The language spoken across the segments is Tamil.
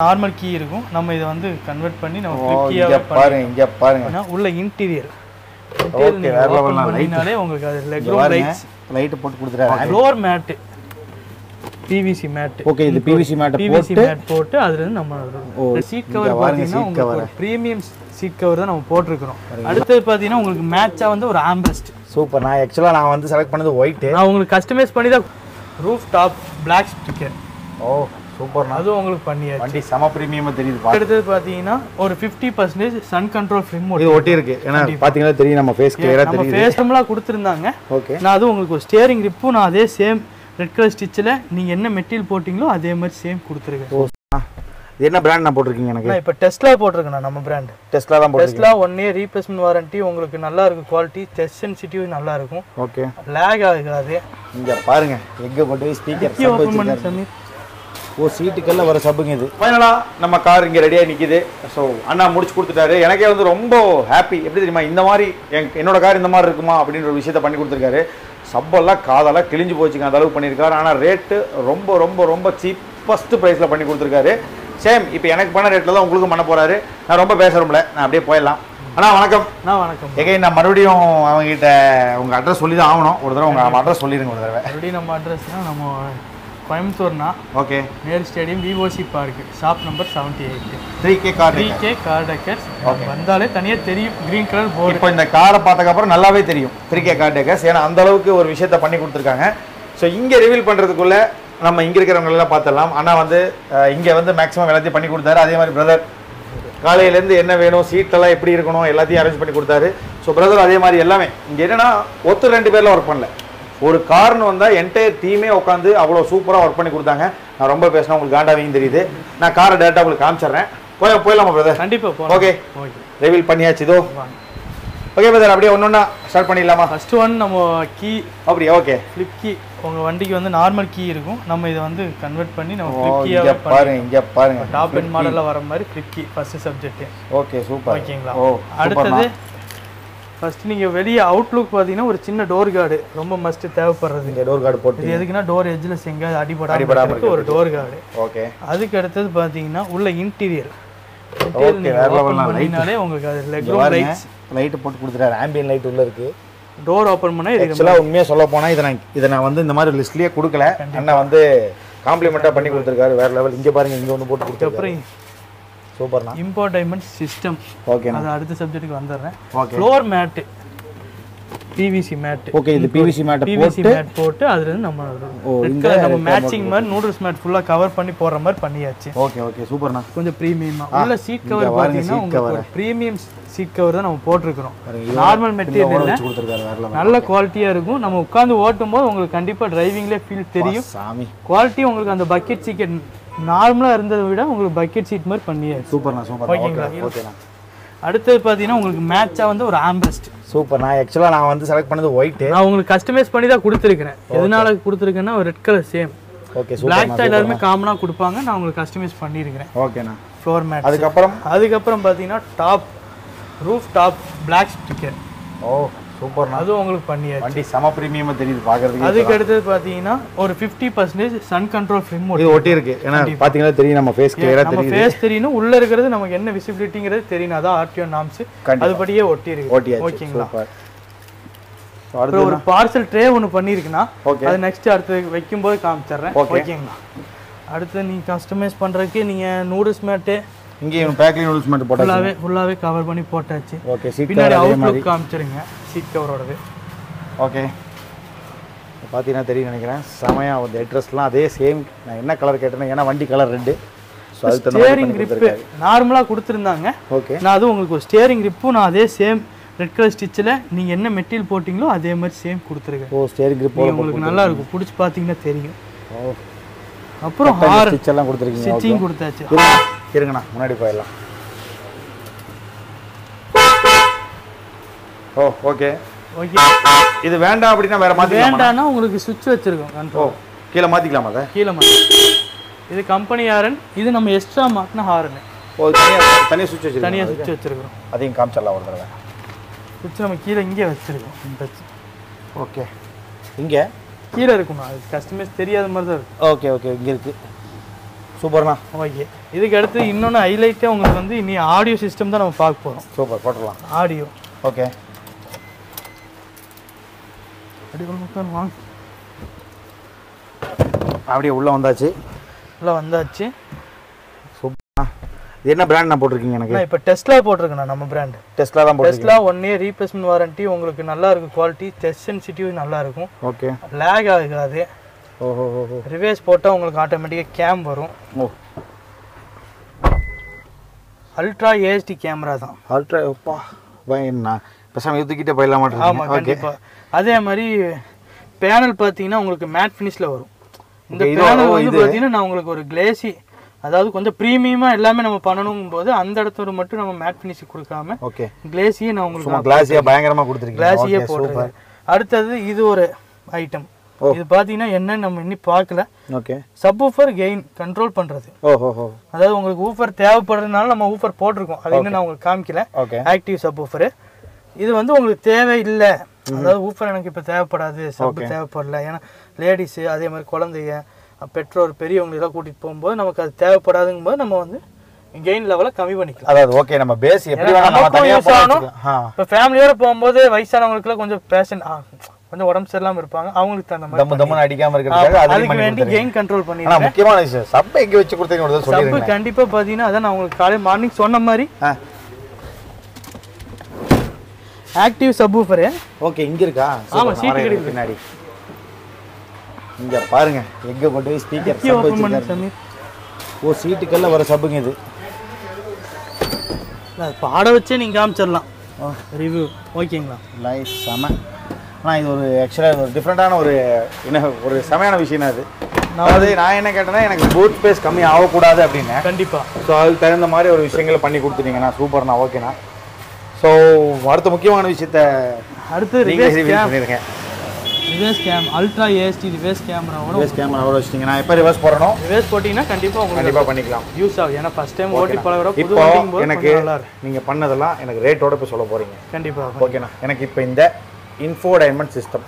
நார்மல் கீ இருக்கும் நம்ம இதை வந்து கன்வெர்ட் பண்ணி நம்ம ஓ flip key இங்க ஆவே பாருங்க இங்க பாருங்க பண்ணா உள்ள இன்டீரியர் Okay, வேற level தான். பண்ணினாலே உங்களுக்கு அது லெக் இங்க ரூம் பாருங்க லைட்ஸ் லைட் போட்டு கொடுத்துறாரு floor mat PVC mat okay இது பிவிசி மேட்டை பிவிசி போட்டு மேட் போட்டு அதுல இருந்து நம்ம ஓ, சீட் இங்க கவர் பாருங்க பாத்தீங்கன்னா seat உங்களுக்கு ஒரு ப்ரீமியம் சீட் கவர் தான் நம்ம போட்டிருக்கிறோம் அடுத்தது பாத்தீங்கன்னா உங்களுக்கு மேட்சா வந்து ஒரு ஆம்பஸ்ட் சூப்பர் நான் ஆக்சுவலாக நான் வந்து செலக்ட் பண்ணது ஒயிட்டு நான் உங்களுக்கு கஸ்டமைஸ் பண்ணி தான் roof top black sticker oh சூப்பர்ண்ணா அதுவும் உங்களுக்கு பண்ணியாச்சு வண்டி செம ப்ரீமியமாக தெரியுது பா அடுத்தது பாத்தீங்கன்னா ஒரு fifty percentage sun control film இது ஒட்டி இருக்கு ஏன்னா பார்த்தீங்கன்னா தெரியும் நம்ம ஃபேஸ் கிளியராக நம்ம தெரியுது ஃபேஸ்டம்லாம் கொடுத்துருந்தாங்க ஓகே நான் அதுவும் உங்களுக்கு ஒரு ஸ்டியரிங் ரிப்பும் நான் அதே சேம் ரெட் கலர் ஸ்டிச்சில் நீங்கள் என்ன மெட்டீரியல் போட்டிங்களோ அதே மாதிரி சேம் கொடுத்துருக்கேன் ஓ ஆ. இது என்ன பிராண்ட் நான் போட்டிருக்கீங்க எனக்கு நான் இப்போ டெஸ்ட்லா போட்டிருக்கேன் நம்ம பிராண்ட் டெஸ்ட்ல தான் போட்டிருக்கீங்க டெஸ்ட்லா ஒன் இயர் ரீப்ளேஸ்மெண்ட் வாரண்டி உங்களுக்கு நல்லா இருக்கும் குவாலிட்டி டெஸ்ட் சென்சிட்டிவ் நல்லா இருக்கும் ஓகே லேக் ஆகாது இங்க பாருங்க எங்க கொண்டு போய் ஸ்பீக்கர் கீ ஓப்பன் பண்ணி சமீர் ஓ சீட்டுக்கெல்லாம் வர சப்புங்க இது ஃபைனலாக நம்ம கார் இங்கே ரெடியாக நிற்கிது ஸோ அண்ணா முடிச்சு கொடுத்துட்டாரு எனக்கே வந்து ரொம்ப ஹாப்பி எப்படி தெரியுமா இந்த மாதிரி என் என்னோட கார் இந்த மாதிரி இருக்குமா அப்படின்ற ஒரு விஷயத்த பண்ணி கொடுத்துருக்காரு சப்பெல்லாம் காதெல்லாம் கிழிஞ்சு போச்சுங்க அந்த அளவுக்கு பண்ணியிருக்காரு ஆனால் ரேட்டு ரொம்ப ரொம்ப ரொம்ப சீப்பஸ்ட் ப்ரைஸில் பண்ணி கொடுத்துருக்காரு சேம் இப்போ எனக்கு பண்ண ரேட்டில் தான் உங்களுக்கும் பண்ண போகிறாரு நான் ரொம்ப பேசுகிறோம்ல நான் அப்படியே போயிடலாம் அண்ணா வணக்கம் நான் வணக்கம் எகை நான் மறுபடியும் அவங்ககிட்ட உங்கள் அட்ரஸ் சொல்லி தான் ஆகணும் ஒரு தடவை உங்கள் அட்ரஸ் சொல்லிடுங்க ஒரு தடவை மறுபடியும் நம்ம அட்ரஸ்னா நம்ம கோயம்புத்தூர்னா okay Nehru stadium VOC park shop number seventy eight three K car three K car decors வந்தாலே தனியாக தெரியும் க்ரீன் கலர் போர்டு இப்போ இந்த காரை பார்த்ததுக்கப்புறம் நல்லாவே தெரியும் த்ரீ கே கார் டேக்கர்ஸ் ஏன்னா அந்த அளவுக்கு ஒரு விஷயத்த பண்ணி கொடுத்துருக்காங்க ஸோ இங்கே ரிவீல் பண்ணுறதுக்குள்ள நம்ம இங்கே இருக்கிறவங்க எல்லாம் பார்த்துடலாம் ஆனால் வந்து இங்கே வந்து மேக்ஸிமம் எல்லாத்தையும் பண்ணி கொடுத்தாரு அதே மாதிரி பிரதர் காலையிலேருந்து என்ன வேணும் சீட்டெல்லாம் எப்படி இருக்கணும் எல்லாத்தையும் அரேஞ்ச் பண்ணி கொடுத்தாரு ஸோ பிரதர் அதே மாதிரி எல்லாமே இங்கே என்னன்னா ஒருத்தர் ரெண்டு பேர்லாம் ஒர்க் பண்ணல ஒரு கார்னு வந்தால் என்டையர் டீமே உட்காந்து அவ்வளோ சூப்பராக ஒர்க் பண்ணி கொடுத்தாங்க நான் ரொம்ப பேசினா உங்களுக்கு காண்டாவையும் தெரியுது நான் காரை டேரெக்டாக உங்களுக்கு காமிச்சிடுறேன் போய் போயிடலாமா பிரதர் கண்டிப்பாக போகலாம் ஓகே ஓகே ரிவீல் பண்ணியாச்சு இதோ ஓகே பிரதர் அப்படியே ஒன்று ஒன்றா ஸ்டார்ட் பண்ணிடலாமா ஃபர்ஸ்ட் ஒன் நம்ம கீ அப்படியா ஓகே ஃப்ளிப் கீ உங்கள் வண்டிக்கு வந்து நார்மல் கீ இருக்கும் நம்ம இதை வந்து கன்வெர்ட் பண்ணி நம்ம ஃப்ளிப் இங்க கீயாக பாருங்க இங்க பாருங்க டாப் அண்ட் மாடலில் வர மாதிரி flip key first subject okay super ஓகேங்களா ஓ அடுத்தது ஃபர்ஸ்ட் நீங்கள் வெளியே அவுட்லுக் பார்த்தீங்கன்னா ஒரு சின்ன டோர் கார்டு ரொம்ப மஸ்ட் தேவைப்படுறது இங்க டோர் கார்டு போட்டு இது எதுக்குன்னா டோர் எஜ்ஜில் எங்கேயாவது அடிபடாம அடிபடாம இருக்கு ஒரு டோர் கார்டு ஓகே அதுக்கு அடுத்தது பார்த்தீங்கன்னா உள்ள இன்டீரியர் Okay, வேற level தான். பண்ணினாலே உங்களுக்கு அது லெக் இங்க ரூம் பாருங்க லைட்ஸ் லைட் போட்டு கொடுத்துறாரு ஆம்பியன் லைட் உள்ள இருக்கு டோர் ஓப்பன் பண்ணால் இது ஆக்சுவலாக உண்மையாக சொல்ல போனா இதை நான் இதை நான் வந்து இந்த மாதிரி லிஸ்ட்லயே கொடுக்கல அண்ணா வந்து காம்ப்ளிமெண்ட்டாக பண்ணி கொடுத்துருக்காரு வேற லெவல் இங்க பாருங்க இங்க ஒன்று போட்டு கொடுத்துருக்காரு அப்புறம் சூப்பர்ண்ணா இம்போர்டைன்மெண்ட் சிஸ்டம் ஓகேண்ணா அது அடுத்த சப்ஜெக்ட்டுக்கு வந்துடுறேன் okay floor mat PVC mat okay இது பிவிசி மேட்டை பிவிசி போட்டு மேட் போட்டு அதுல இருந்து நம்ம ஓ, red இந்த color நம்ம மேட்சிங் மாதிரி நூடுல்ஸ் மேட் ஃபுல்லா கவர் பண்ணி போடுற மாதிரி பண்ணியாச்சு ஓகே ஓகே சூப்பர்ண்ணா கொஞ்சம் ப்ரீமியமா உள்ள சீட் கவர் பாருங்க பாத்தீங்கன்னா seat உங்களுக்கு ஒரு ப்ரீமியம் சீட் கவர் தான் நம்ம போட்டிருக்கிறோம் பாருங்க நார்மல் மெட்டீரியல் இல்ல வச்சு கொடுத்துருக்காரு வேற level. நல்ல குவாலிட்டியா இருக்கும் நம்ம உட்காந்து ஓட்டும் போது உங்களுக்கு கண்டிப்பா டிரைவிங்லேயே ஃபீல் தெரியும் சாமி குவாலிட்டி உங்களுக்கு அந்த பக்கெட் சீட் நார்மலா இருந்ததை விட உங்களுக்கு பக்கெட் சீட் மாதிரி பண்ணியாச்சு சூப்பர்ண்ணா சூப்பர் ஓகேங்களா? ஓகே ஓகேண்ணா அடுத்தது பாத்தீங்கன்னா உங்களுக்கு மேட்சா வந்து ஒரு ஆம்பஸ்ட் சூப்பர் நான் ஆக்சுவலாக நான் வந்து செலக்ட் பண்ணது ஒயிட்டு நான் உங்களுக்கு கஸ்டமைஸ் பண்ணி தான் கொடுத்துருக்கிறேன் எதனால கொடுத்துருக்கேன்னா ஒரு red colour same okay super black தான் எல்லாருமே காமனாக கொடுப்பாங்க நான் உங்களுக்கு கஸ்டமைஸ் பண்ணியிருக்கிறேன் ஓகேண்ணா ஃப்ளோர் மேட் அதுக்கப்புறம் அதுக்கப்புறம் பார்த்தீங்கன்னா top roof top black sticker oh சூப்பர்ண்ணா அதுவும் உங்களுக்கு பண்ணியாச்சு வண்டி செம ப்ரீமியமாக தெரியுது பார்க்கறதுக்கு அதுக்கு அடுத்தது பார்த்தீங்கன்னா ஒரு fifty percentage sun control film இது ஒட்டி இருக்கு ஏன்னா பார்த்தீங்கன்னா தெரியும் நம்ம ஃபேஸ் கிளியராக நம்ம தெரியுது ஃபேஸ் தெரியணும் உள்ள இருக்கிறது நமக்கு என்ன விசிபிலிட்டிங்கிறது தெரியணும் அதான் ஆர்டிஓ நாம்ஸ் கண்டிப்பா. அதுபடியே ஒட்டி இருக்கு ஓட்டியாச்சு ஓகேங்களா சூப்பர் அப்புறம் ஒரு பார்சல் ட்ரே ஒன்று பண்ணியிருக்குன்னா ஓகே அது நெக்ஸ்ட் அடுத்து வைக்கும்போது காமிச்சிடுறேன் Okay. ஓகேங்களா அடுத்து நீ கஸ்டமைஸ் பண்ணுறதுக்கு நீங்கள் நூடுல்ஸ் மேட்டு இங்கேயும் பேக்லி நூடுல்ஸ் மட்டும் போட்டாச்சு ஃபுல்லாகவே ஃபுல்லாகவே கவர் பண்ணி போட்டாச்சு ஓகே சீட் பின்னாடி அதே மாதிரி அவுட்லுக் காமிச்சிருங்க சீட் கவரோடது ஓகே பார்த்தீங்கன்னா தெரியும் நினைக்கிறேன் செமையா வந்து அட்ரஸ்லாம் அதே சேம் நான் என்ன கலர் கேட்டேன்னா ஏன்னா வண்டி கலர் ரெண்டு ஸோ அதுக்கு தகுந்த மாதிரி ஸ்டியரிங் பண்ணி கிரிப்பு கொடுத்துருக்காரு நார்மலாக கொடுத்துருந்தாங்க ஓகே நான் அதுவும் உங்களுக்கு ஒரு ஸ்டியரிங் கிரிப்பும் நான் அதே சேம் ரெட் கலர் ஸ்டிச்சில் நீங்கள் என்ன மெட்டீரியல் போட்டிங்களோ அதே மாதிரி சேம் கொடுத்துருக்கேன் ஓ ஸ்டேரிங் கிரிப் நீங்க உங்களுக்கு நல்லா இருக்கும் பிடிச்சி பார்த்தீங்கன்னா தெரியும் ஓ அப்புறம் ஹார் ஸ்டிச் எல்லாம் கொடுத்துருக்கீங்க ஓகே ஸ்டிச்சிங் கொடுத்தாச்சு இருங்க இருங்கண்ணா முன்னாடி போயிடலாம் ஓ ஓகே ஓகே இது வேண்டாம் அப்படின்னா வேற மாற்றிக்கலாம் வேண்டாம்னா உங்களுக்கு சுவிட்ச் வச்சிருக்கோம் ஓ கண்ட்ரோல் கீழே மாற்றிக்கலாமா அதை கீழே மாட்டி இது கம்பெனி ஹாரன் இது நம்ம எக்ஸ்ட்ரா மாட்டின ஹாரன் ஓ தனியாக தனியாக சுவிட்ச் வச்சுருக்கீங்க தனியாக சுவிட்ச் வச்சிருக்கிறோம் அதையும் காமிச்சிடலாம் ஒரு தடவை சுவிட்ச் நம்ம கீழே இங்கே வச்சிருக்கோம் இந்த touch. ஓகே இங்கே கீழே இருக்கணும் அது கஸ்டமைஸ் தெரியாத மாதிரி தான் இருக்கும் ஓகே ஓகே இங்கே இருக்குது சூப்பர்ண்ணா ஓகே இதுக்கு அடுத்து இன்னொன்று ஹைலைட்டே உங்களுக்கு வந்து இனி ஆடியோ சிஸ்டம் தான் நம்ம பார்க்க போகிறோம் சூப்பர் போட்டுடலாம் ஆடியோ ஓகே அப்படி உட்காந்து வாங்க அப்படியே உள்ளே வந்தாச்சு எல்லாம் வந்தாச்சு சூப்பர் இது என்ன பிராண்ட் நான் போட்டிருக்கீங்க எனக்கு நான் இப்போ டெஸ்ட்லா போட்டிருக்கேண்ணா நம்ம பிராண்ட் டெஸ்ட்லாம் தான் போட்டிருக்கீங்க டெஸ்ட்லா ஒன் இயர் ரீப்ளேஸ்மெண்ட் வாரண்டி உங்களுக்கு நல்லா இருக்கும் குவாலிட்டி டெஸ்ட் சென்சிட்டிவ் நல்லா இருக்கும் ஓகே லேக் ஆகாது ஓஹோ ஓஹோ ரிவேஸ் போட்டால் உங்களுக்கு ஆட்டோமேட்டிக்காக கேம் வரும் ஓ அல்ட்ரா ஏஎஸ்டி கேமரா தான் அல்ட்ரா எப்பா பயண்ணா பேசாமல் தூக்கிட்டே போயிடலாம் ஆமாம் மாட்டேன் ஓகே கண்டிப்பாக அதே மாதிரி பேனல் பார்த்தீங்கன்னா உங்களுக்கு மேட் ஃபினிஷில் வரும் இந்த Okay, இது- பேனல் ஓ, வந்து இது- பார்த்தீங்கன்னா நான் உங்களுக்கு ஒரு கிளேசி அதாவது கொஞ்சம் ப்ரீமியமாக எல்லாமே நம்ம பண்ணணும் போது அந்த இடத்துல மட்டும் நம்ம மேட் ஃபினிஷ் கொடுக்காம ஓகே கிளேசியே நான் சும்மா உங்களுக்கு கிளாஸியாக பயங்கரமாக கொடுத்துருக்கீங்க கிளாஸியே ஓகே போடுறேன் சூப்பர் அடுத்தது இது ஒரு ஐட்டம் ஓ. இது பார்த்தீங்கன்னா என்னன்னு நம்ம இன்னும் பார்க்கல ஓகே சப்வூஃபர் கெயின் கண்ட்ரோல் பண்ணுறது ஓஹோ ஹோ அதாவது உங்களுக்கு ஊஃபர் தேவைப்படுறதுனால நம்ம ஊஃபர் போட்டிருக்கோம் அது இன்னும் நான் உங்களுக்கு காமிக்கல ஓகே ஆக்டிவ் சப் ஊஃபர் இது வந்து உங்களுக்கு தேவை இல்லை அதாவது ஊஃபர் எனக்கு இப்போ தேவைப்படாது சப் தேவைப்படல ஏன்னா லேடிஸு அதே மாதிரி குழந்தைங்க பெற்றோர் பெரியவங்க எல்லாம் கூட்டிகிட்டு போகும்போது நமக்கு அது தேவைப்படாதுங்கும் போது நம்ம வந்து கெயின் லெவலை கம்மி பண்ணிக்கலாம் அதாவது ஓகே நம்ம பேஸ் எப்படி ஏன்னா வேணா நம்ம நமக்கும் தனியாக use ஆகணும். ஆ இப்போ ஃபேமிலியோட போகும்போது வயசானவங்களுக்குலாம் கொஞ்சம் பேஷன் கொஞ்சம் உடம்பு சரியில்லாம இருப்பாங்க அவங்களுக்கு தகுந்த மாதிரி தம்மு தம்முன்னு அடிக்காம இருக்கிறதுக்காக ஆமா, அதுலயும் அதுக்கு பண்ணி வேண்டி கொடுத்துருக்கீங்க. கெயின் கண்ட்ரோல் பண்ணி ஆனா முக்கியமான விஷயம் சப்பை எங்க வச்சு கொடுத்தீங்க சப்பு சொல்லிருங்க கண்டிப்பா பாத்தீங்கன்னா அதான் நான் உங்களுக்கு காலையில் மார்னிங் சொன்ன மாதிரி ஆ ஆக்டிவ் சப்வூஃபரு ஓகே இங்க இருக்கா ஆமா, சூப்பர், சீட்டு நான் வரேன் கிடைக்குது. பின்னாடி இங்க பாருங்க எங்க கொண்டு போய் ஸ்பீக்கர் கீ ஓப்பன் பண்ணு சமீர் ஓ சீட்டுக்கெல்லாம் வர சப்புங்க இது இல்ல, அது பாட வச்சே நீங்க காமிச்சிடலாம் ரிவ்யூ ஓகேங்களா லைஃப் செம ஆனால் இது ஒரு ஆக்சுவலாக ஒரு டிஃப்ரெண்ட்டான ஒரு என்ன ஒரு செமையான விஷயம் அது அதாவது நான் என்ன கேட்டேன்னா எனக்கு பூட் ஸ்பேஸ் கம்மி ஆகக்கூடாது அப்படின்னு கண்டிப்பா ஸோ அதுக்கு தகுந்த மாதிரி ஒரு விஷயங்களை பண்ணி கொடுத்துட்டீங்கண்ணா சூப்பர்ண்ணா ஓகேண்ணா ஸோ அடுத்த முக்கியமான விஷயத்த அடுத்து நீங்களே ரிவர்ஸ் ரிவீல் கேம் பண்ணிருங்க reverse cam ultra AST reverse கேமராவோட ரிவர்ஸ் கேமரா எவ்வளோ வச்சிட்டீங்க நான் எப்போ ரிவர்ஸ் போடணும் ரிவர்ஸ் போட்டிங்கன்னா கண்டிப்பா உங்களுக்கு கண்டிப்பாக பண்ணிக்கலாம் யூஸ் ஆகும் ஏன்னா ஃபர்ஸ்ட் டைம் ஓட்டி பழகுற புது இப்போ ஓட்டிங் போது எனக்கு கொஞ்சம் நல்லா இருக்கும் நீங்கள் பண்ணதெல்லாம் எனக்கு ரேட்டோட இப்போ சொல்ல போகிறீங்க கண்டிப்பா ஓகேண்ணா எனக்கு இப்போ இந்த இன்ஃபோ டைமண்ட் சிஸ்டம்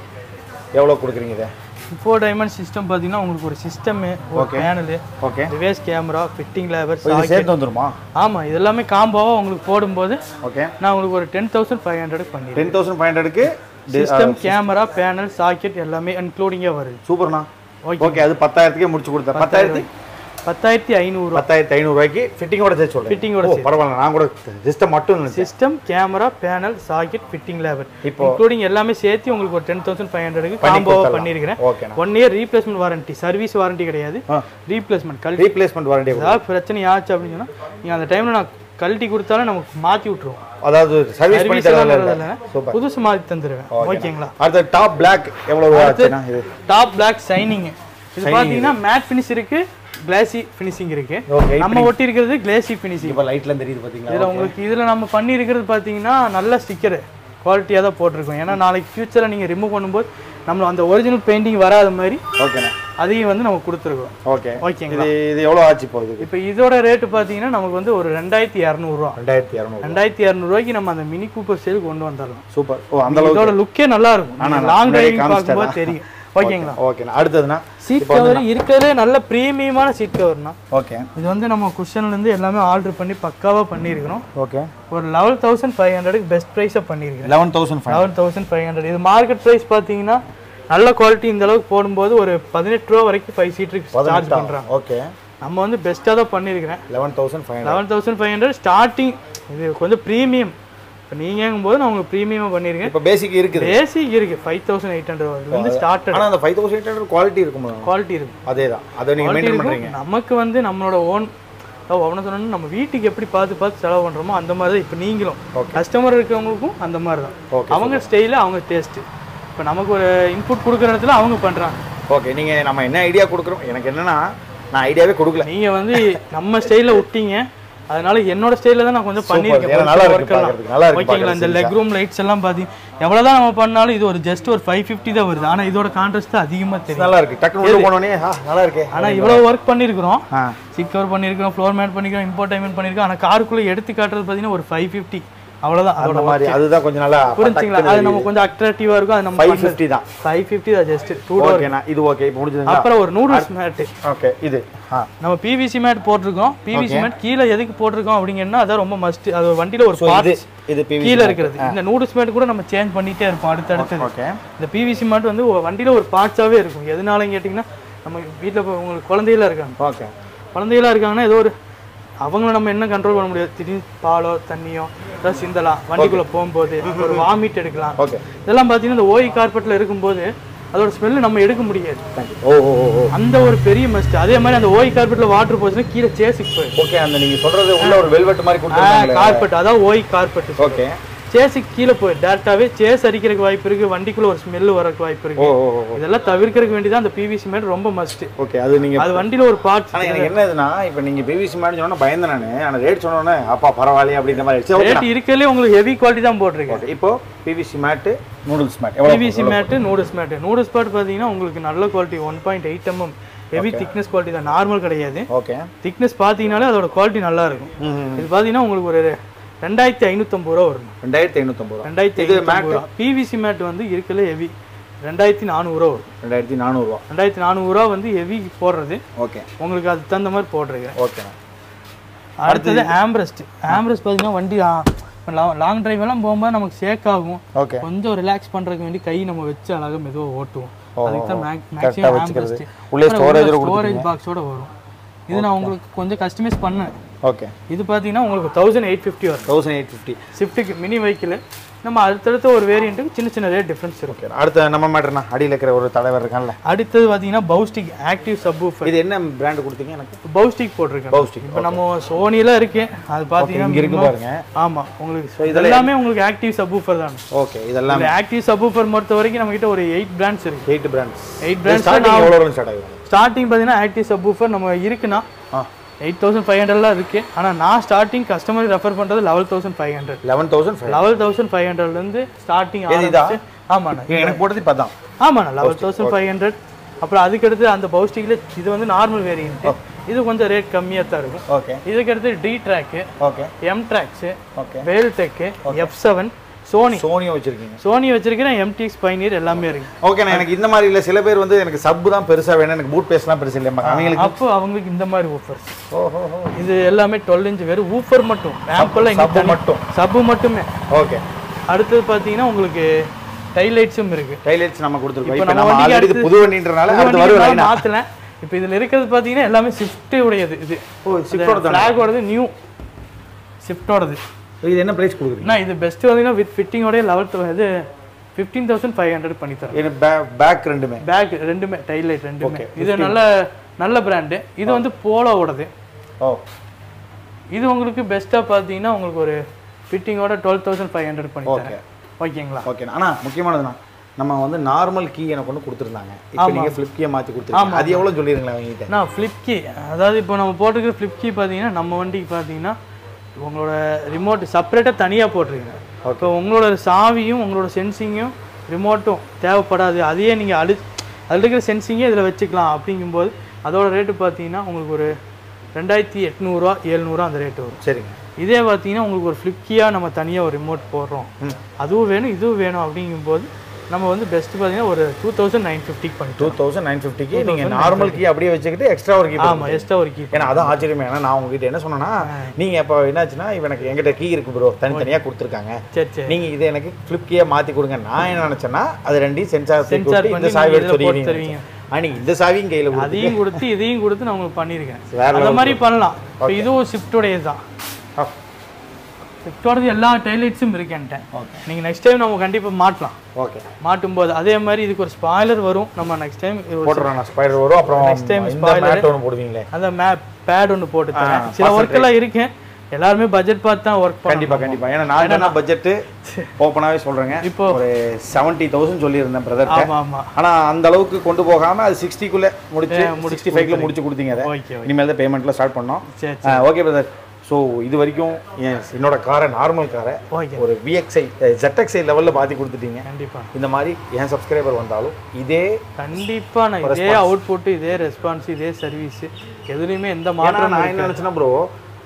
எவ்வளோ கொடுக்குறீங்க இதை ஃபோர் டைமண்ட் சிஸ்டம் பார்த்தீங்கன்னா உங்களுக்கு ஒரு சிஸ்டமு ஒரு Okay. Panel okay reverse camera fitting labour இது சேர்த்து வந்துருமா ஆமாம் இது எல்லாமே காம்போவாக உங்களுக்கு போடும்போது ஓகே நான் உங்களுக்கு ஒரு டென் தௌசண்ட் ஃபைவ் ஹண்ட்ரட் பண்ணிடுறேன் டென் தௌசண்ட் ஃபைவ் ஹண்ட்ரடுக்கு சிஸ்டம் கேமரா பேனல் சாக்கெட் எல்லாமே இன்க்ளூடிங்காக வருது சூப்பர்ண்ணா Okay. ஓகே அது பத்தாயிரத்துக்கே முடிச்சு கொடுத்தேன் பத்தாயிரத்தி பத்தாயிரத்தி ஐநூறுரூவா பத்தாயிரத்தி ஐநூறுரூவாய்க்கு ஃபிட்டிங்கோட சேர்த்து சொல்றேன் ஃபிட்டிங்கோட ஓ பரவாயில்ல நான் கூட சிஸ்டம் மட்டும் நினைச்சேன் system camera panel socket fitting labour இப்போ- இன்க்ளூடிங் எல்லாமே சேர்த்து உங்களுக்கு ஒரு டென் தௌசண்ட் ஃபைவ் ஹண்ட்ரடுக்கு பண்ணி காம்போவாக கொடுத்துடலாம். பண்ணியிருக்கிறேன் ஓகேண்ணா one year replacement warranty service warranty கிடையாது ஆ ரீப்ளேஸ்மெண்ட் கழட்டி ரீப்ளேஸ்மெண்ட் வாரண்டி ஏதாவது பிரச்சனை ஆச்சு அப்படின்னு சொன்னா நீங்கள் அந்த டைமில் நான் கழட்டி கொடுத்தாலும் நமக்கு மாற்றி விட்டுருவோம் அதாவது சர்வீஸ் பண்ணி சர்வீஸ் தரல எல்லாம் சூப்பர் புதுசு மாற்றி தந்துடுவேன் ஓகேங்களா அடுத்து டாப் பிளாக் எவ்வளவு ஆச்சுண்ணா இது டாப் பிளாக் ஷைனிங் இது பார்த்தீங்கன்னா மேட் ஃபினிஷ் இருக்கு கிளாசி ஃபினிஷிங் இருக்கு ஓகே நம்ம ஒட்டி இருக்கிறது கிளாசி ஃபினிஷிங் இப்போ லைட்ல தெரியுது பாத்தீங்களா இதில் உங்களுக்கு இதில் நம்ம பண்ணி இருக்கிறது பார்த்தீங்கன்னா நல்ல ஸ்டிக்கரு குவாலிட்டியாக தான் போட்டிருக்கோம் ஏன்னா நாளைக்கு ஃபியூச்சரில் நீங்கள் ரிமூவ் பண்ணும்போது நம்ம அந்த ஒரிஜினல் பெயிண்டிங் வராத மாதிரி ஓகேண்ணா அதையும் வந்து நம்ம கொடுத்துருக்கோம் ஓகே ஓகேங்களா இது இது எவ்வளவு ஆச்சு இப்போ இதுக்கு இப்போ இதோட ரேட்டு பார்த்தீங்கன்னா நமக்கு வந்து ஒரு ரெண்டாயிரத்தி இரநூறுவா ரெண்டாயிரத்தி இரநூறு ரெண்டாயிரத்தி இரநூறுவாய்க்கு நம்ம அந்த மினி கூப்பர் சேல் கொண்டு வந்துடலாம் சூப்பர் ஓ அந்த அளவுக்கு இதோட லுக்கே நல்லா இருக்கும் ஆனா, லாங் முன்னாடியே டிரைவிங் பார்க்கும்போது காமிச்சிட்டேனா? தெரியும் ஓகேங்களா ஓகேண்ணா அடுத்ததுண்ணா சீட் கவர் இருக்கிறதுலே நல்ல ப்ரீமியமான சீட் கவர்னா ஓகே இது வந்து நம்ம குஷன்ல இருந்து எல்லாமே ஆர்டர் பண்ணி பக்காவா பண்ணியிருக்கிறோம் ஓகே ஒரு லெவல் தௌசண்ட் ஃபைவ் ஹண்ட்ரடுக்கு பெஸ்ட் ப்ரைஸாக பண்ணியிருக்கிறேன் eleven thousand five eleven thousand five hundred இது மார்க்கெட் ப்ரைஸ் பார்த்தீங்கன்னா நல்ல குவாலிட்டி இந்த அளவுக்கு போடும்போது ஒரு பதினெட்டு ரூபா வரைக்கும் ஃபைவ் சீட்டுக்கு சார்ஜ் பண்ணுறாங்க ஓகே நம்ம வந்து பெஸ்ட்டாக தான் பண்ணியிருக்கிறேன் eleven thousand five eleven thousand five hundred starting இது கொஞ்சம் ப்ரீமியம் இப்போ நீங்கும் போது நான் உங்களுக்கு ப்ரீமியமாக பண்ணியிருக்கேன் இப்போ பேசிக் இருக்குது பேசிக் இருக்கு ஃபைவ் தௌசண்ட் எயிட் ஹண்ட்ரட் வந்து ஸ்டார்டட் ஆனா அந்த five thousand eight hundred quality இருக்குமா குவாலிட்டி இருக்கு அதே தான் அதை நீங்கள் Quality மெயின்டைன் இருக்கும். பண்ணுறீங்க நமக்கு வந்து நம்மளோட ஓன் அவனை சொன்னா நம்ம வீட்டுக்கு எப்படி பார்த்து பார்த்து செலவு பண்றோமோ அந்த மாதிரி தான் இப்போ நீங்களும் கஸ்டமர் இருக்கிறவங்களுக்கும் அந்த மாதிரி தான் Okay, அவங்க ஸ்டைலு அவங்க டேஸ்ட்டு இப்போ நமக்கு ஒரு இன்புட் கொடுக்குற இடத்துல அவங்க பண்றாங்க ஓகே நீங்கள் நம்ம என்ன ஐடியா கொடுக்குறோம் எனக்கு என்னன்னா நான் ஐடியாவே கொடுக்கல நீங்க வந்து நம்ம ஸ்டைலில் விட்டீங்க அதனால என்னோட ஸ்டைலில் தான் நான் கொஞ்சம் பண்ணியிருக்கேன் ஏன்னா ஒரு நல்லா சில இருக்கு work எல்லாம். பார்க்கறதுக்கு, நல்லா இருக்கு ஓகேங்களா இந்த லெக் ரூம் லைட்ஸ் எல்லாம் பார்த்தீங்க எவ்வளோதான் நம்ம பண்ணாலும் இது ஒரு ஜஸ்ட் ஒரு ஃபைவ் ஃபிஃப்டி தான் வருது ஆனால் இதோட கான்ட்ராஸ்ட் தான் அதிகமாக தெரியும் நல்லா இருக்கு டக்குனு உள்ள போனோடனே ஆ நல்லா இருக்கே ஆனால் இவ்வளோ ஒர்க் பண்ணியிருக்கிறோம் ஆ சீட் கவர் பண்ணியிருக்கோம் ஃப்ளோர் மேட் பண்ணியிருக்கோம் இம்போர்ட் டைமெண்ட் பண்ணியிருக்கோம் ஆனால் காருக்குள்ளே எடுத்து காட்டுறது பார்த்தீங்கன்னா ஒரு ஃபைவ் ஃபிஃப்டி அவ்வளவுதான் அந்த அதோட மாதிரி அதுதான் கொஞ்சம் நல்லா புரிஞ்சுங்களா அது நம்ம கொஞ்சம் அட்ராக்டிவா இருக்கும் அது நம்ம ஃபைவ் ஃபிஃப்டி தான் ஃபைவ் ஃபிஃப்டி தான் ஜஸ்ட் டூ டோர் ஓகேண்ணா இது ஓகே இப்போ முடிஞ்சதுங்களா அப்புறம் ஒரு நூடுல்ஸ் மேட்டு ஓகே இது ஆ நம்ம பிவிசி மேட் போட்டிருக்கோம் பிவிசி மேட் கீழே எதுக்கு போட்டிருக்கோம் அப்படிங்கன்னா அதான் ரொம்ப மஸ்ட் அது வண்டியில ஒரு இது பார்ட்ஸ் இது பிவி கீழே இருக்கிறது இந்த நூடுல்ஸ் மேட் கூட நம்ம சேஞ்ச் பண்ணிட்டே இருப்போம் அடுத்தடுத்து ஓகே இந்த பிவிசி மேட் வந்து ஒரு வண்டியில ஒரு பார்ட்ஸாவே இருக்கும் எதனாலன்னு கேட்டிங்கன்னா நம்ம வீட்டில் இப்போ உங்களுக்கு குழந்தையெல்லாம் இருக்காங்க ஓகே குழந்தைகளாக இருக்காங்கன்னா ஏதோ ஒரு அவங்கள நம்ம என்ன கண்ட்ரோல் பண்ண முடியாது திடீர்னு பாலோ தண்ணியோ ஏதாவது சிந்தலாம் வண்டிக்குள்ளே போகும்போது ஒரு வாமிட் எடுக்கலாம் ஓகே இதெல்லாம் பார்த்தீங்கன்னா இந்த ஓய் கார்பெட்டில் இருக்கும்போது அதோட ஸ்மெல்லு நம்ம எடுக்க முடியாது ஓ ஓ ஓ ஓ அந்த ஒரு பெரிய மஸ்ட் அதே மாதிரி அந்த ஓய் கார்பெட்டில் வாட்டர் போச்சுன்னா கீழே சேசிக்கு போயிடும் ஓகே அந்த நீங்க சொல்றது உள்ள ஒரு வெல்வெட் மாதிரி கொடுத்துருக்காங்களே கார்பெட் அதான் ஓய் கார்பெட் ஓகே சேஸுக்கு கீழே போய் டேரக்டாவே சேஸ் அடிக்கிறதுக்கு வாய்ப்பு இருக்கு வண்டிக்குள்ள ஒரு ஸ்மெல் வரக்கு வாய்ப்பு ஓ இருக்கு ஓ ஓ இதெல்லாம் தவிர்க்கிறதுக்கு வேண்டிதான் அந்த பிவிசி மேட் ரொம்ப மஸ்ட் ஓகே அது நீங்க அது வண்டியில ஒரு பார்ட்ஸ் ஆனா எனக்கு என்ன இதுனா இப்போ நீங்க பிவிசி மாதிரி சொன்னா பயந்தேன் நானு ஆனா ரேட் சொன்னோன்னே அப்பா பரவாயில்லையே அப்படின்ற மாதிரி ஆயிடுச்சு ஓகே ரேட் இருக்கலே உங்களுக்கு ஹெவி குவாலிட்டி தான் போட்டிருக்கேன் ஓகே இப்போ பிவிசி மேட்டு நூடுல்ஸ் மேட் எவ்வளோ PVC mat noodles mat noodles mat பார்த்தீங்கன்னா உங்களுக்கு நல்ல quality one point eight MM heavy thickness quality தான் நார்மல் கிடையாது ஓகே திக்னஸ் பார்த்தீங்கனாலே அதோட குவாலிட்டி நல்லா இருக்கும் ம் இது பார்த்தீங்கன்னா உங்களுக்கு ஒரு ரெண்டாயிரத்தி ஐநூற்றம்பது ரூபா வரும் ரெண்டாயிரத்தி ஐநூற்றம்பது ரூபா ரெண்டாயிரத்தி இது ஐநூற்றம்பது ரூபா பிவிசி மேட் வந்து இருக்கலே ஹெவி ரெண்டாயிரத்தி நானூறுரூவா வரும் ரெண்டாயிரத்தி நானூறுரூவா ரெண்டாயிரத்தி நானூறுரூவா வந்து ஹெவி போடுறது ஓகே உங்களுக்கு அதுக்கு தகுந்த மாதிரி போட்டிருக்கேன் ஓகேண்ணா அடுத்தது ஆம்ரெஸ்ட் ஆம்ரெஸ்ட் பார்த்தீங்கன்னா வண்டி லாங் டிரைவ் எல்லாம் போகும்போது நமக்கு சேக் ஆகும் ஓகே கொஞ்சம் ரிலாக்ஸ் பண்றதுக்கு வேண்டி கை நம்ம வச்சு அழகா மெதுவா ஓட்டுவோம் ஓ, அதுக்கு தான் கரெக்டா மேக்ஸிமம் வச்சுக்கிறது. ஆம்ரெஸ்ட் உள்ளே ஸ்டோரேஜ் ஸ்டோரேஜ் பாக்ஸோட வரும் இது நான் உங்களுக்கு கொஞ்சம் கஸ்டமைஸ் பண்ணேன் ஓகே இது பார்த்தீங்கன்னா உங்களுக்கு தௌசண்ட் எயிட் ஃபிஃப்டி வரும் தௌசண்ட் எயிட் ஃபிஃப்டி ஸ்விஃப்ட்டுக்கு மினி வெஹிக்கிள் நம்ம அடுத்தடுத்த ஒரு வேரியண்ட்டுக்கு சின்ன சின்ன ரேட் டிஃப்ரென்ஸ் இருக்கும் ஓகே அடுத்த நம்ம மேட்டர்னா அடியில் இருக்கிற ஒரு தலைவர் இருக்கான்ல அடுத்தது பார்த்தீங்கன்னா பவுஸ்டிக் ஆக்டிவ் சப் இது என்ன பிராண்ட் கொடுத்தீங்க எனக்கு பவுஸ்டிக் போட்டிருக்கேன் பவுஸ்டிக் இப்போ நம்ம சோனிலாம் இருக்கு அது பார்த்தீங்கன்னா இங்க இருக்கு minimum- பாருங்க ஆமா உங்களுக்கு இதெல்லாமே உங்களுக்கு ஆக்டிவ் சப்வூஃபர் தான் ஓகே இதெல்லாம் ஆக்டிவ் சப்வூஃபர் பொறுத்த வரைக்கும் நம்ம கிட்ட ஒரு எயிட் பிராண்ட்ஸ் இருக்கு eight brands eight brands starting எவ்வளோ வரும் ஸ்டார்ட் ஆகும் ஸ்டார்டிங் பார்த்தீங்கன்னா ஆக்டிவ் சப்வூஃபர் நம்ம இருக்குன்னா ஆ எயிட் தௌசண்ட் ஃபைவ் ஹண்ட்ரட்லாம் இருக்கு ஆனால் நான் ஸ்டார்டிங் கஸ்டமர் ரெஃபர் பண்ணுறது eleven thousand five hundred eleven thousand five eleven thousand five ஹண்ட்ரட்லேருந்து ஸ்டார்டிங் இதா? ஆமாண்ணா எனக்கு போட்டது இப்போ தான் ஆமாண்ணா லெவல் தௌசண்ட் ஃபைவ் ஹண்ட்ரட் அப்புறம் அதுக்கடுத்து அந்த பவுஸ்டிக்கில் இது வந்து நார்மல் வேரியன்ட் இது கொஞ்சம் ரேட் கம்மியாக தான் இருக்கும் ஓகே இதுக்கடுத்து D track okay M tracks okay வேல் டெக்கு எஃப் செவன் சோனி சோனியும் வச்சிருக்கீங்க சோனி வச்சிருக்கிறேன் எம்டிஎக்ஸ் பைனியர் எல்லாமே இருக்கு ஓகேண்ணா எனக்கு இந்த மாதிரி இல்லை சில பேர் வந்து எனக்கு சப்பு தான் பெருசாக வேணும் எனக்கு பூட் பேஸ்லாம் பெருசு இல்லையா அவங்களுக்கு அப்போ அவங்களுக்கு இந்த மாதிரி ஊஃபர்ஸ் ஓஹோ இது எல்லாமே டுவெல் இன்ச் வெறும் ஊஃபர் மட்டும் ரேம்பெல்லாம் இங்கே சப்பு மட்டும் சப்பு மட்டுமே ஓகே அடுத்தது பார்த்தீங்கன்னா உங்களுக்கு டைல் லைட்ஸும் இருக்கு டைலைட்ஸ் நம்ம கொடுத்துருக்கோம் இப்ப இப்போ நம்ம நம்ம வண்டிக்கு ஆல்ரெடி அடுத்து- புது வண்டின்றனால இது அடுத்து வண்டிக்கு வரும் நான் லைனா மாத்தல இப்போ இதுல இருக்கிறது பார்த்தீங்கன்னா எல்லாமே ஸ்விஃப்ட் உடையது இது ஓ ஷிஃப்டோட தான் ஃபிளாகோடது நியூ ஸ்விஃப்டோடது இது என்ன பிரைஸ் கொடுக்குறீங்க நான் இது பெஸ்ட் பார்த்தீங்கன்னா வித் ஃபிட்டிங்கோடய லெவல்த் இது ஃபிஃப்டீன் தௌசண்ட் ஃபைவ் ஹண்ட்ரட் பண்ணி தரேன் எனக்கு பேக் ரெண்டுமே பேக் ரெண்டுமே டைல் லைட் ரெண்டுமே இது நல்ல நல்ல பிராண்டு இது வந்து போலோவோடது ஓ இது உங்களுக்கு பெஸ்ட்டாக பார்த்தீங்கன்னா உங்களுக்கு ஒரு ஃபிட்டிங்கோட டுவெல் தௌசண்ட் ஃபைவ் ஹண்ட்ரட் பண்ணி ஓகே தரேன் ஓகேங்களா ஓகேண்ணா ஆனால் முக்கியமானதுண்ணா நம்ம வந்து நார்மல் கீ எனக்கு ஒன்று கொடுத்துருந்தாங்க இப்போ நீங்கள் ஃப்ளிப் கீயை மாற்றி கொடுத்துருக்கீங்க அது எவ்வளோ சொல்லிடுங்களா அவங்ககிட்ட நான் ஃப்ளிப்கி அதாவது இப்போ நம்ம போட்டிருக்கிற ஃப்ளிப்கி பார்த்தீங்கன்னா நம்ம வண்டிக்கு பார்த்தீங்கன்னா உங்களோட ரிமோட் செப்பரேட்டாக தனியாக போட்டிருக்கீங்க இப்போ உங்களோட சாவியும் உங்களோட சென்சிங்கும் ரிமோட்டும் தேவைப்படாது அதையே நீங்கள் அழு அதில் இருக்கிற சென்சிங்கே இதில் வச்சுக்கலாம் அப்படிங்கும்போது அதோட ரேட்டு பார்த்தீங்கன்னா உங்களுக்கு ஒரு ரெண்டாயிரத்தி எட்நூறுரூவா ஏழ்நூறுவா அந்த ரேட்டு வரும் சரிங்க இதே பார்த்தீங்கன்னா உங்களுக்கு ஒரு ஃப்ளிப்கியாக நம்ம தனியாக ஒரு ரிமோட் போடுறோம் அதுவும் வேணும் இதுவும் வேணும் அப்படிங்கும்போது நம்ம வந்து பெஸ்ட் பார்த்தீங்கன்னா ஒரு டூ தௌசண்ட் நைன் ஃபிஃப்டிக்கு பண்ணிட்டோம் டூ தௌசண்ட் நைன் ஃபிஃப்டிக்கு நீங்கள் நார்மல் கீ அப்படியே வச்சுக்கிட்டு எக்ஸ்ட்ரா ஒரு கீ ஆமாம் எக்ஸ்ட்ரா ஒரு கீ ஏன்னா அதான் ஆச்சரியமே ஏன்னா நான் உங்ககிட்ட என்ன சொன்னேன்னா நீங்கள் இப்போ என்னாச்சுன்னா இவனுக்கு என்கிட்ட கீ இருக்கு ப்ரோ தனித்தனியாக கொடுத்துருக்காங்க சரி சரி நீங்கள் இதை எனக்கு ஃப்ளிப் கீயை மாற்றி கொடுங்க நான் என்ன நினச்சேன்னா அது ரெண்டையும் சென்சார் Sensor இந்த பண்ணி சாவி நீங்க எடுத்து இதுல போட்டு சொல்லிடுவீங்க தருவீங்க. ஆனால் இந்த சாவியும் கையில் கொடுத்து அதையும் கொடுத்து இதையும் கொடுத்து நான் உங்களுக்கு பண்ணியிருக்கேன் வேற அந்த மாதிரி பண்ணலாம் இப்போ இதுவும் ஷிஃப்டோடையது தான் ஆ, ஷிஃப்டோடது எல்லா டைலைட்ஸும் இருக்கு என்கிட்ட நீங்கள் நெக்ஸ்ட் டைம் நம்ம கண்டிப்பாக மாட்டலாம் ஓகே மாட்டும் போது அதே மாதிரி இதுக்கு ஒரு ஸ்பாய்லர் வரும் நம்ம நெக்ஸ்ட் டைம் போட்டுறேன் நான் ஸ்பைடர் வரும் அப்புறம் time இந்த spoiler. மேட் ஒன்று போடுவீங்களே அந்த மே பேட் ஒன்று போட்டு தரேன் சில ஒர்க் எல்லாம் இருக்கு எல்லாருமே பட்ஜெட் பார்த்து தான் ஒர்க் பண்ண கண்டிப்பா கண்டிப்பா ஏன்னா நான் என்ன பட்ஜெட் ஓப்பனாவே சொல்றேங்க இப்போ ஒரு செவன்ட்டி தௌசண்ட் சொல்லியிருந்தேன் பிரதர் ஆமா ஆமா ஆனா அந்த அளவுக்கு கொண்டு போகாம அது சிக்ஸ்டிக்குள்ள முடிச்சு சிக்ஸ்டி ஃபைவ்ல முடிச்சு கொடுத்தீங்க அதை ஓகே இனிமேல் தான் பேமெண்ட்ல ஸ்டார்ட் பண்ணோம் சரி ஓகே பிரதர் ஸோ இது வரைக்கும் என் என்னோட காரை நார்மல் காரை ஓகே ஒரு விஎக்ஸ்ஐ ZXi லெவலில் மாற்றி கொடுத்துட்டீங்க கண்டிப்பா இந்த மாதிரி என் சப்ஸ்கிரைபர் வந்தாலும் இதே கண்டிப்பா நான் இதே அவுட்புட் இதே ரெஸ்பான்ஸ் இதே சர்வீஸ் எதுலையுமே எந்த ஏன்னா மாற்றம் நான் என்ன நினச்சேன்னா ப்ரோ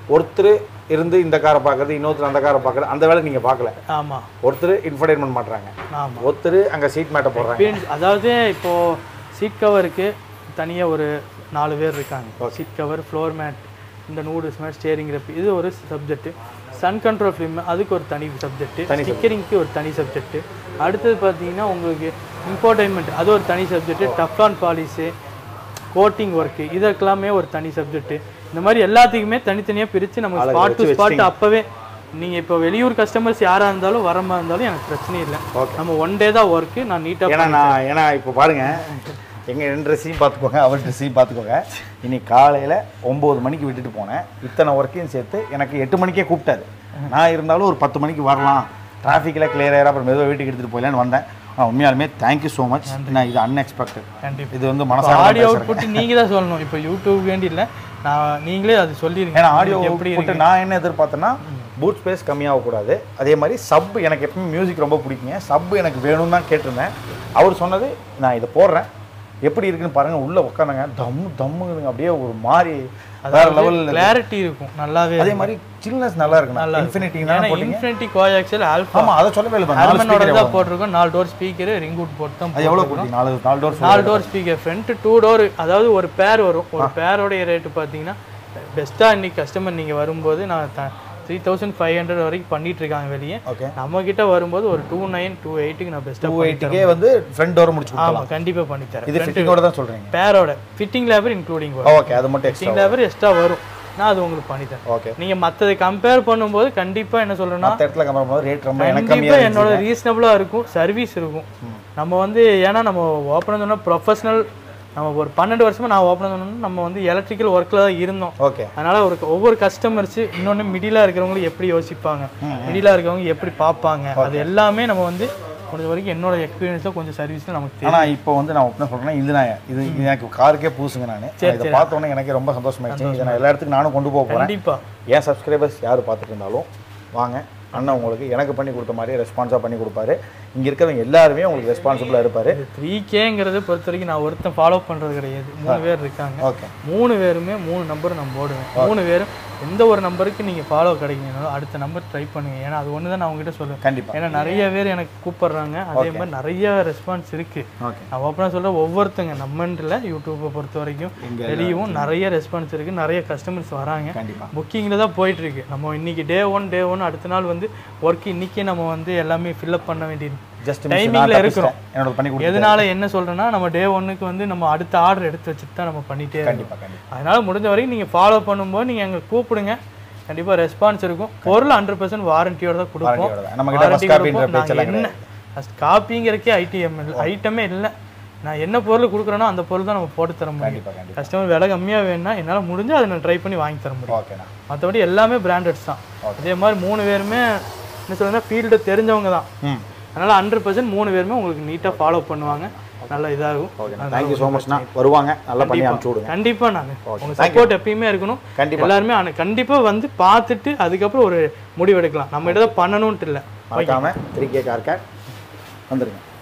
ஒருத்தர் இருந்து இந்த காரை பார்க்கறது இன்னொருத்தர் அந்த காரை பார்க்கறது அந்த வேலை நீங்கள் பார்க்கல ஆமா ஒருத்தர் இன்ஃபர்டைன்மெண்ட் பண்ணுறாங்க ஆமா ஒருத்தர் அங்கே சீட் மேட்டை போடுறாங்க Experience- அதாவது இப்போ சீட் கவருக்கு தனியா ஒரு நாலு பேர் இருக்காங்க சீட் கவர் ஃப்ளோர் மேட் இந்த நூடுல்ஸ் மேட் ஸ்டேரிங் ரெப் இது ஒரு சப்ஜெக்ட் சன் கண்ட்ரோல் ஃபிலிம் அதுக்கு ஒரு தனி சப்ஜெக்ட் ஸ்டிக்கரிங்க்கு ஒரு தனி சப்ஜெக்ட் அடுத்தது பார்த்தீங்கன்னா உங்களுக்கு இன்ஃபோர்டைன்மெண்ட் அது ஒரு தனி subject Teflon polish coating work இதற்கெல்லாமே ஒரு தனி சப்ஜெக்ட் இந்த மாதிரி எல்லாத்துக்குமே தனித்தனியாக பிரித்து நம்ம ஸ்பாட் டு ஸ்பாட் அப்போவே நீங்கள் இப்போ வெளியூர் கஸ்டமர்ஸ் யாராக இருந்தாலும் வர மாதிரி இருந்தாலும் எனக்கு பிரச்சனை இல்லை நம்ம ஒன் டே தான் ஒர்க்கு நான் நீட்டாக ஏன்னா நான் ஏன்னா இப்போ பாருங்க எங்கள் ரெண்டு ட்ரெஸ்ஸையும் பார்த்துக்கோங்க அவர் ட்ரெஸ்ஸையும் பார்த்துக்கோங்க இன்னைக்கு காலையில் ஒம்பது மணிக்கு விட்டுட்டு போனேன் இத்தனை ஒர்க்கையும் சேர்த்து எனக்கு எட்டு மணிக்கே கூப்பிட்டாரு நான் இருந்தாலும் ஒரு பத்து மணிக்கு வரலாம் டிராஃபிக்கில் கிளியராக அப்புறம் மெதுவாக வீட்டுக்கு எடுத்துகிட்டு போயிடலான்னு வந்தேன் ஆனால் உண்மையாலுமே தேங்க்யூ ஸோ மச் நான் இது அன்எக்ஸ்பெக்டட் கண்டிப்பாக இது வந்து மனசார ஆடியோ அவுட்புட் நீங்கள் தான் சொல்லணும் இப்போ யூடியூப் வேண்டி இல்லை நான் நீங்களே அது சொல்லிருங்க ஏன்னா ஆடியோ எப்படி போட்டு நான் என்ன எதிர்பார்த்தேன்னா பூட் ஸ்பேஸ் கம்மியாகக்கூடாது அதே மாதிரி சப் எனக்கு எப்பவுமே மியூசிக் ரொம்ப பிடிக்குங்க சப் எனக்கு வேணும்னு தான் கேட்டிருந்தேன் அவர் சொன்னது நான் இதை போடுறேன் எப்படி இருக்குன்னு பாருங்க உள்ள உட்காந்துங்க தம்மு தம்முங்க அப்படியே ஒரு மாதிரி வேற லெவலில் கிளாரிட்டி இருக்கும் நல்லாவே அதே மாதிரி சில்னஸ் நல்லா இருக்குண்ணா இன்ஃபினிட்டி ஏன்னா இன்ஃபினிட்டி கோயாக்சல் ஆல்ஃபா ஆமா அதை சொல்லவே இல்லை பாருங்க. நாலு ஹர்மனோட speaker தான் போட்டிருக்கோம் நாலு டோர் ஸ்பீக்கர் ரிங் அவுட் போட்டு தான் அது எவ்வளோ குட்டி நாலு நாலு டோர் நாலு door speaker front two door அதாவது ஒரு பேர் வரும் ஒரு பேரோடைய ரேட்டு பார்த்தீங்கன்னா பெஸ்ட்டாக இன்னைக்கு கஸ்டமர் நீங்கள் வரும்போது நான் த்ரீ தௌசண்ட் ஃபைவ் ஹண்ட்ரட் வரைக்கும் பண்ணிட்டு இருக்காங்க வெளியே ஓகே நம்ம கிட்ட வரும்போது ஒரு டூ நைன் டூ எயிட்டுக்கு நான் டூ பெஸ்ட்டாக எயிட்டிக்கே வந்து ஃப்ரண்ட் டோர் முடிச்சு கொடுத்தலாம் ஆமாம் கண்டிப்பாக பண்ணித்தரேன் இது ஃபிட்டிங்கோட தான் சொல்றீங்க பேரோட ஃபிட்டிங் லேபர் இன்க்ளூடிங் வரும் ஓகே அது மட்டும் எக்ஸ்ட்ரா ஃபிட்டிங் லேபர் எக்ஸ்ட்ரா வரும் நான் அது உங்களுக்கு பண்ணித்தரேன் ஓகே நீங்கள் மற்றதை கம்பேர் பண்ணும்போது கண்டிப்பாக என்ன சொல்கிறேன்னா மற்ற இடத்துல கம்பேர் பண்ணும்போது ரேட் ரொம்ப எனக்கு கண்டிப்பாக கம்மியாக என்னோட ரீசனபிளாக இருக்கும் சர்வீஸ் இருக்கும் நம்ம வந்து ஏன்னா நம்ம ஓப்பன் சொன்னால் ப்ரொஃபஷனல் நம்ம ஒரு பன்னெண்டு வருஷமா நான் ஓப்பன் சொன்னோம்னா நம்ம வந்து எலக்ட்ரிக்கல் ஒர்க்கில் தான் இருந்தோம் ஓகே அதனால ஒரு ஒவ்வொரு கஸ்டமர்ஸ் இன்னொன்று மிடிலாக இருக்கிறவங்க எப்படி யோசிப்பாங்க மிடிலாக இருக்கிறவங்க எப்படி பார்ப்பாங்க அது எல்லாமே நம்ம வந்து முடிஞ்ச வரைக்கும் என்னோட எக்ஸ்பீரியன்ஸில் கொஞ்சம் சர்வீஸில் நமக்கு தெரியும் ஆனா இப்போ வந்து நான் என்ன சொல்றேன்னா இது நான் இது இது எனக்கு காருக்கே பூசுங்க நான் இதை பார்த்த உடனே எனக்கு ரொம்ப சந்தோஷமாயிடுச்சு இதை நான் எல்லா இடத்துக்கும் நானும் கொண்டு போக போறேன் கண்டிப்பாக என் சப்ஸ்கிரைபர்ஸ் யார் பார்த்துட்டு இருந்தாலும் வாங்க அண்ணன் உங்களுக்கு எனக்கு பண்ணி கொடுத்த மாதிரி ரெஸ்பான்ஸாக பண்ணி கொடுப்பாரு இங்க இருக்கிறவங்க எல்லாருமே உங்களுக்கு ரெஸ்பான்சிபிளாக இருப்பாரு த்ரீ கேங்கிறத பொறுத்த வரைக்கும் நான் ஒருத்தன் ஃபாலோ பண்ணுறது கிடையாது மூணு பேர் இருக்காங்க ஓகே மூணு பேருமே மூணு நம்பர் நான் போடுவேன் மூணு பேரும் எந்த ஒரு நம்பருக்கு நீங்கள் ஃபாலோ கிடைக்கணும் அடுத்த நம்பர் ட்ரை பண்ணுங்க ஏன்னா அது ஒன்று தான் நான் உங்ககிட்ட சொல்லுவேன் கண்டிப்பா ஏன்னா நிறைய பேர் எனக்கு கூப்பிடுறாங்க அதே மாதிரி நிறைய ரெஸ்பான்ஸ் இருக்கு ஓகே நான் ஓப்பனாக சொல்கிறேன் ஒவ்வொருத்தங்க நம்மன்றில் யூடியூப்பை பொறுத்த வரைக்கும் இங்க வெளியும் நிறைய ரெஸ்பான்ஸ் இருக்கு நிறைய கஸ்டமர்ஸ் வராங்க கண்டிப்பா புக்கிங்கில் தான் போயிட்டு இருக்கு நம்ம இன்னைக்கு டே ஒன் டே ஒன் அடுத்த நாள் வந்து ஒர்க் இன்னைக்கே நம்ம வந்து எல்லாமே ஃபில்அப் பண்ண வேண்டியது ஜஸ்ட் Timingல இருக்கிறோம். என்னோட பண்ணி கொடுத்து எதனால என்ன சொல்றேன்னா நம்ம டே ஒன்னுக்கு வந்து நம்ம அடுத்த ஆர்டர் எடுத்து வச்சுட்டு தான் நம்ம பண்ணிட்டே இருக்கோம் கண்டிப்பா கண்டிப்பா அதனால முடிஞ்ச வரைக்கும் நீங்கள் ஃபாலோ பண்ணும்போது நீங்கள் எங்களை கூப்பிடுங்க கண்டிப்பாக ரெஸ்பான்ஸ் இருக்கும் பொருள் ஹண்ட்ரட் பர்சன்ட் வாரண்டியோட தான் கொடுப்போம் வாரண்டியோட தான். நம்ம கிட்ட Warranty first copy ன்ற கொடுப்போம். நாங்க பேச்செல்லாம் என்ன ஃபஸ்ட் காப்பிங்கிறக்கே ஐடிஎம் இல்லை ஐட்டமே இல்லை நான் என்ன பொருள் கொடுக்குறேனோ அந்த பொருள் தான் நம்ம போட்டு தர முடியும் கண்டிப்பா கண்டிப்பா கஸ்டமர் விலை கம்மியாக வேணும்னா என்னால் முடிஞ்சு அதை நான் ட்ரை பண்ணி வாங்கி தர முடியும் ஓகேண்ணா மற்றபடி எல்லாமே பிராண்டட்ஸ் தான் அதே மாதிரி மூணு பேருமே என்ன சொல்லுங்கன்னா ஃபீல்டு தெரிஞ்சவங்க தான் ம் அதனால் ஹண்ட்ரட் பர்சன்ட் மூணு பேருமே உங்களுக்கு நீட்டாக ஃபாலோ பண்ணுவாங்க நல்லா இதாகும் ஓகேண்ணா தேங்க்யூ ஸோ மச்ண்ணா வருவாங்க நல்லா பண்ணி அனுப்பிச்சு விடுங்க கண்டிப்பா நான் உங்க சப்போர்ட் எப்பயுமே இருக்கணும் கண்டிப்பா எல்லாருமே ஆனா கண்டிப்பா வந்து பார்த்துட்டு அதுக்கப்புறம் ஒரு முடிவு எடுக்கலாம் நம்ம இதை பண்ணணும்ட்டு இல்லை மறக்காம த்ரீ கே கார் கேட் வந்துருங்க